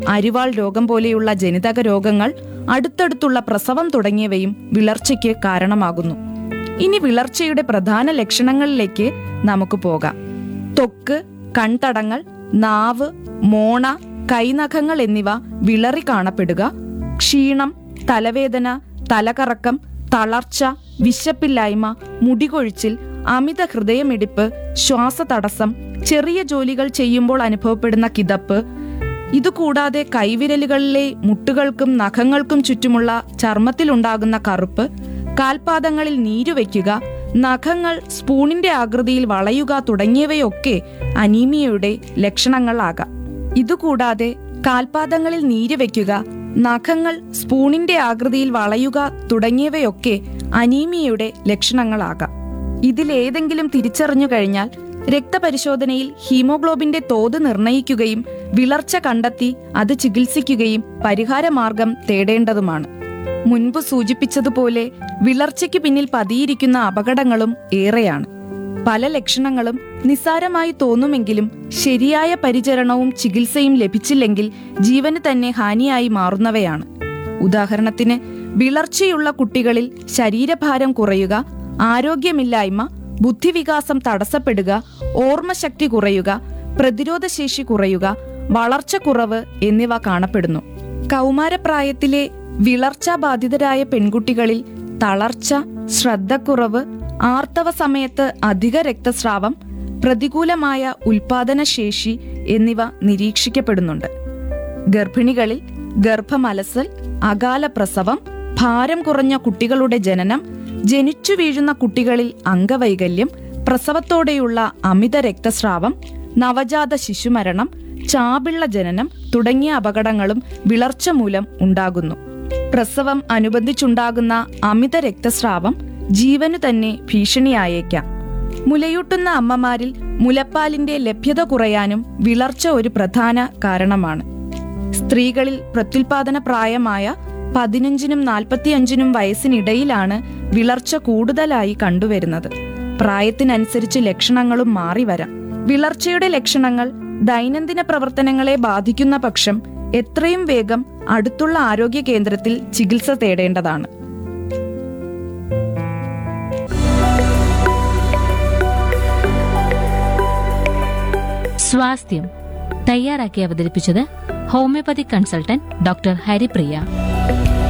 അരിവാൾ രോഗം പോലെയുള്ള ജനിതക രോഗങ്ങൾ അടുത്തടുത്തുള്ള പ്രസവം തുടങ്ങിയവയും വിളർച്ചയ്ക്ക് കാരണമാകുന്നു ഇനി വിളർച്ചയുടെ പ്രധാന ലക്ഷണങ്ങളിലേക്ക് നമുക്ക് പോകാം ത്വക്ക് കൺതടങ്ങൾ നാവ് മോണ കൈനഖങ്ങൾ എന്നിവ വിളറി കാണപ്പെടുക ക്ഷീണം തലവേദന തലകറക്കം തളർച്ച വിശപ്പില്ലായ്മ മുടികൊഴിച്ചിൽ അമിത ഹൃദയമിടിപ്പ് ശ്വാസതടസ്സം ചെറിയ ജോലികൾ ചെയ്യുമ്പോൾ അനുഭവപ്പെടുന്ന കിതപ്പ് ഇതുകൂടാതെ കൈവിരലുകളിലെ മുട്ടുകൾക്കും നഖങ്ങൾക്കും ചുറ്റുമുള്ള ചർമ്മത്തിലുണ്ടാകുന്ന കറുപ്പ് കാൽപാദങ്ങളിൽ നീരുവയ്ക്കുക നഖങ്ങൾ സ്പൂണിന്റെ ആകൃതിയിൽ വളയുക തുടങ്ങിയവയൊക്കെ അനീമിയയുടെ ലക്ഷണങ്ങളാകാം ഇതുകൂടാതെ കാൽപാദങ്ങളിൽ നീര് വെക്കുക നഖങ്ങൾ സ്പൂണിന്റെ ആകൃതിയിൽ വളയുക തുടങ്ങിയവയൊക്കെ അനീമിയയുടെ ലക്ഷണങ്ങളാകാം ഇതിലേതെങ്കിലും തിരിച്ചറിഞ്ഞു കഴിഞ്ഞാൽ രക്തപരിശോധനയിൽ ഹീമോഗ്ലോബിന്റെ തോത് നിർണയിക്കുകയും വിളർച്ച കണ്ടെത്തി അത് ചികിത്സിക്കുകയും പരിഹാരമാർഗം തേടേണ്ടതുമാണ് മുൻപ് സൂചിപ്പിച്ചതുപോലെ വിളർച്ചയ്ക്ക് പിന്നിൽ പതിയിരിക്കുന്ന അപകടങ്ങളും ഏറെയാണ് പല ലക്ഷണങ്ങളും നിസ്സാരമായി തോന്നുമെങ്കിലും ശരിയായ പരിചരണവും ചികിത്സയും ലഭിച്ചില്ലെങ്കിൽ ജീവന് തന്നെ ഹാനിയായി മാറുന്നവയാണ് ഉദാഹരണത്തിന് വിളർച്ചയുള്ള കുട്ടികളിൽ ശരീരഭാരം കുറയുക ആരോഗ്യമില്ലായ്മ ബുദ്ധിവികാസം തടസ്സപ്പെടുക ഓർമ്മശക്തി കുറയുക പ്രതിരോധശേഷി കുറയുക വളർച്ച കുറവ് എന്നിവ കാണപ്പെടുന്നു കൗമാരപ്രായത്തിലെ വിളർച്ചാബാധിതരായ പെൺകുട്ടികളിൽ തളർച്ച ശ്രദ്ധക്കുറവ് ആർത്തവ സമയത്ത് അധിക രക്തസ്രാവം പ്രതികൂലമായ ഉൽപാദനശേഷി എന്നിവ നിരീക്ഷിക്കപ്പെടുന്നുണ്ട് ഗർഭിണികളിൽ ഗർഭമലസൽ അകാല പ്രസവം ഭാരം കുറഞ്ഞ കുട്ടികളുടെ ജനനം ജനിച്ചു വീഴുന്ന കുട്ടികളിൽ അംഗവൈകല്യം പ്രസവത്തോടെയുള്ള അമിത രക്തസ്രാവം നവജാത ശിശുമരണം ചാപിള്ള ജനനം തുടങ്ങിയ അപകടങ്ങളും വിളർച്ച മൂലം ഉണ്ടാകുന്നു പ്രസവം അനുബന്ധിച്ചുണ്ടാകുന്ന അമിത രക്തസ്രാവം ജീവനു തന്നെ ഭീഷണിയായേക്കാം മുലയൂട്ടുന്ന അമ്മമാരിൽ മുലപ്പാലിന്റെ ലഭ്യത കുറയാനും വിളർച്ച ഒരു പ്രധാന കാരണമാണ് സ്ത്രീകളിൽ പ്രത്യുൽപാദന പ്രായമായ പതിനഞ്ചിനും നാൽപ്പത്തിയഞ്ചിനും വയസ്സിനിടയിലാണ് വിളർച്ച കൂടുതലായി കണ്ടുവരുന്നത് പ്രായത്തിനനുസരിച്ച് ലക്ഷണങ്ങളും മാറി വരാം വിളർച്ചയുടെ ലക്ഷണങ്ങൾ ദൈനംദിന പ്രവർത്തനങ്ങളെ ബാധിക്കുന്ന പക്ഷം എത്രയും വേഗം അടുത്തുള്ള ആരോഗ്യ കേന്ദ്രത്തിൽ ചികിത്സ തേടേണ്ടതാണ് സ്വാസ്ഥ്യം തയ്യാറാക്കി അവതരിപ്പിച്ചത് ഹോമിയോപ്പതി കൺസൾട്ടന്റ് ഡോക്ടർ ഹരിപ്രിയ